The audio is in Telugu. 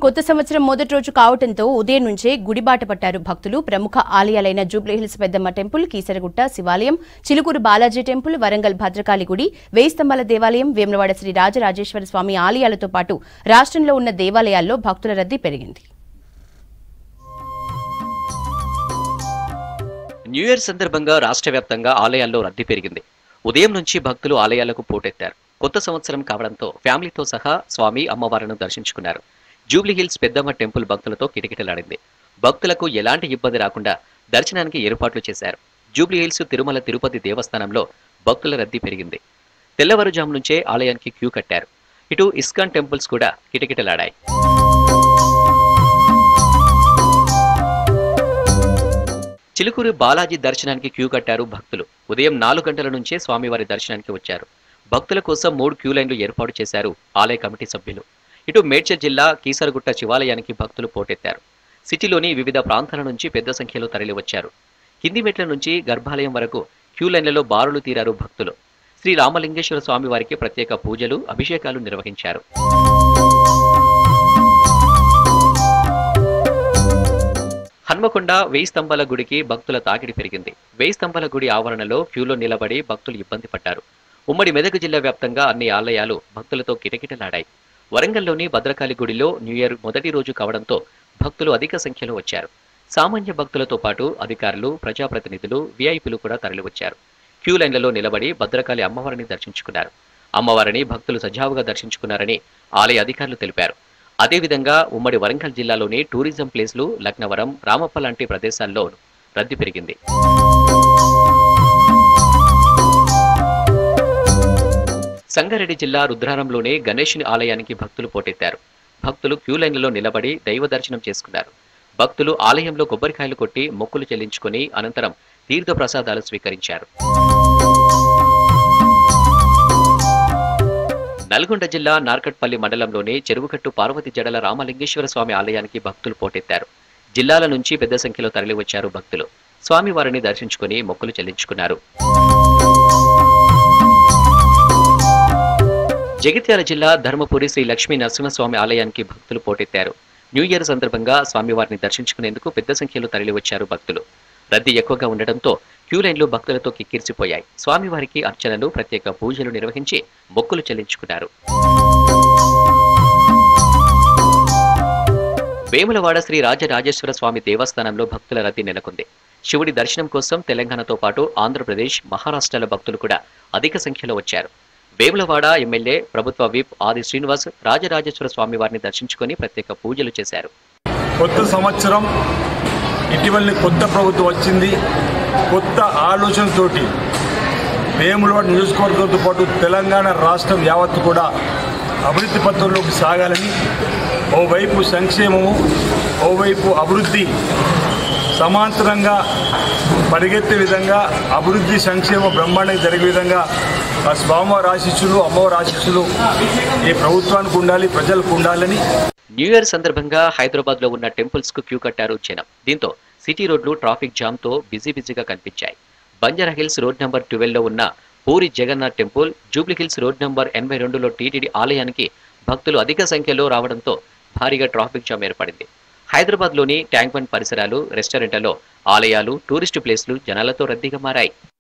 కొత్త సంవత్సరం మొదటి రోజు కావడంతో ఉదయం నుంచే గుడిబాట పట్టారు భక్తులు ప్రముఖ ఆలయాలైన జూబ్లీహిల్స్ పెద్దమ్మ టెంపుల్ కీసరగుట్ట శివాలయం చిలుకూరు బాలాజీ టెంపుల్ వరంగల్ భద్రకాళి గుడి వేయి స్తంభాల దేవాలయం వేములవాడ శ్రీ రాజరాజేశ్వర స్వామి ఆలయాలతో పాటు రాష్ట్రంలో ఉన్న దేవాలయాల్లో భక్తుల రద్దీ పెరిగింది న్యూ ఇయర్ సందర్భంగా రాష్ట్ర వ్యాప్తంగా ఆలయాల్లో రద్దీ పెరిగింది ఉదయం నుంచి భక్తులు ఆలయాలకు పోటెత్తారు కొత్త సంవత్సరం కావడంతో ఫ్యామిలీతో సహా స్వామి అమ్మవారిని దర్శించుకున్నారు జూబ్లీ హిల్స్ పెద్దమ్మ టెంపుల్ భక్తులతో కిటకిటలాడింది భక్తులకు ఎలాంటి ఇబ్బంది రాకుండా దర్శనానికి ఏర్పాట్లు చేశారు జూబ్లీ హిల్స్ తిరుమల తిరుపతి దేవస్థానంలో భక్తుల రద్దీ పెరిగింది తెల్లవారుజాము నుంచే ఆలయానికి క్యూ కట్టారు ఇటు ఇస్కాన్ టెంపుల్స్ కూడా కిటకిటలాడాయి చిలుకూరు బాలాజీ దర్శనానికి క్యూ కట్టారు భక్తులు ఉదయం నాలుగు గంటల నుంచే స్వామివారి దర్శనానికి వచ్చారు భక్తుల కోసం మూడు క్యూ లైన్లు ఏర్పాటు చేశారు ఆలయ కమిటీ సభ్యులు ఇటు మేడ్చల్ జిల్లా కీసరగుట్ట శివాలయానికి భక్తులు పోటెత్తారు సిటీలోని వివిధ ప్రాంతాల నుంచి పెద్ద సంఖ్యలో తరలివచ్చారు కింది మెట్ల నుంచి గర్భాలయం వరకు క్యూ లైన్లలో బారులు తీరారు భక్తులు శ్రీ రామలింగేశ్వర స్వామి వారికి ప్రత్యేక పూజలు అభిషేకాలు నిర్వహించారు హన్మకొండ వేయి స్తంభాల గుడికి భక్తుల తాకిడి పెరిగింది వేయి స్తంభాల గుడి ఆవరణలో క్యూలో నిలబడి భక్తులు ఇబ్బంది పడ్డారు ఉమ్మడి మెదక్ జిల్లా వ్యాప్తంగా అన్ని ఆలయాలు భక్తులతో కిటకిటలాడాయి వరంగల్లోని భద్రకాళి గుడిలో న్యూ ఇయర్ మొదటి రోజు కావడంతో భక్తులు అధిక సంఖ్యలో వచ్చారు సామాన్య భక్తులతో పాటు అధికారులు ప్రజాప్రతినిధులు విఐపీలు కూడా తరలివచ్చారు క్యూ లైన్లలో నిలబడి భద్రకాళి అమ్మవారిని దర్శించుకున్నారు అమ్మవారిని భక్తులు సజావుగా దర్శించుకున్నారని ఆలయ అధికారులు తెలిపారు అదేవిధంగా ఉమ్మడి వరంగల్ జిల్లాలోని టూరిజం ప్లేస్లు లక్నవరం రామప్ప లాంటి ప్రదేశాల్లో రద్దీ పెరిగింది సంగారెడ్డి జిల్లా రుద్రారంలోని గణేషుని ఆలయానికి భక్తులు పోటెత్తారు భక్తులు క్యూ లైన్లలో నిలబడి దైవ దర్శనం చేసుకున్నారు భక్తులు ఆలయంలో కొబ్బరికాయలు కొట్టి మొక్కులు చెల్లించుకుని అనంతరం తీర్థ ప్రసాదాలు స్వీకరించారు నల్గొండ జిల్లా నార్కట్పల్లి మండలంలోని చెరువుకట్టు పార్వతి జడల రామలింగేశ్వర స్వామి ఆలయానికి భక్తులు పోటెత్తారు జిల్లాల నుంచి పెద్ద సంఖ్యలో తరలివచ్చారు భక్తులు స్వామివారిని దర్శించుకుని మొక్కులు చెల్లించుకున్నారు జగిత్యాల జిల్లా ధర్మపురి శ్రీ లక్ష్మీ నరసింహస్వామి ఆలయానికి భక్తులు పోటెత్తారు న్యూ ఇయర్ సందర్భంగా స్వామివారిని దర్శించుకునేందుకు పెద్ద సంఖ్యలో తరలివచ్చారు భక్తులు రద్దీ ఎక్కువగా ఉండడంతో క్యూ లైన్లు భక్తులతో కిక్కిరిసిపోయాయి స్వామివారికి అర్చనలు ప్రత్యేక పూజలు నిర్వహించి మొక్కులు చెల్లించుకున్నారు వేములవాడ శ్రీ రాజరాజేశ్వర స్వామి దేవస్థానంలో భక్తుల రద్దీ నెలకొంది శివుడి దర్శనం కోసం తెలంగాణతో పాటు ఆంధ్రప్రదేశ్ మహారాష్ట్రాల భక్తులు కూడా అధిక సంఖ్యలో వచ్చారు వేములవాడ ఎమ్మెల్యే ప్రభుత్వ విప్ ఆది శ్రీనివాస్ రాజరాజేశ్వర స్వామి వారిని దర్శించుకొని ప్రత్యేక పూజలు చేశారు కొత్త సంవత్సరం ఇటీవలనే కొత్త ప్రభుత్వం వచ్చింది కొత్త ఆలోచనతోటి వేములవాడ నియోజకవర్గంతో పాటు తెలంగాణ రాష్ట్రం యావత్తు కూడా అభివృద్ధి పథంలోకి సాగాలని ఓవైపు సంక్షేమము ఓవైపు అభివృద్ధి సమాంతరంగా పరిగెత్తే విధంగా అభివృద్ధి సంక్షేమ బ్రహ్మాండంగా జరిగే విధంగా ఆ స్వామివారి ఆశీస్సులు అమ్మవారి ఆశీస్సులు ఈ ప్రభుత్వానికి ఉండాలి ప్రజలకు ఉండాలని న్యూ ఇయర్ సందర్భంగా హైదరాబాద్ లో ఉన్న టెంపుల్స్ కు క్యూ కట్టారు జనం దీంతో సిటీ రోడ్లు ట్రాఫిక్ జామ్ తో బిజీ బిజీగా కనిపించాయి Banjara Hills road number twelve లో ఉన్న Puri Jagannath temple Jubilee Hills road number ఎనభై రెండులో టీటీడీ ఆలయానికి భక్తులు అధిక సంఖ్యలో రావడంతో భారీగా ట్రాఫిక్ జామ్ ఏర్పడింది హైదరాబాద్లోని ట్యాంక్ బండ్ పరిసరాలు రెస్టారెంట్లలో ఆలయాలు టూరిస్టు ప్లేస్లు జనాలతో రద్దీగా మారాయి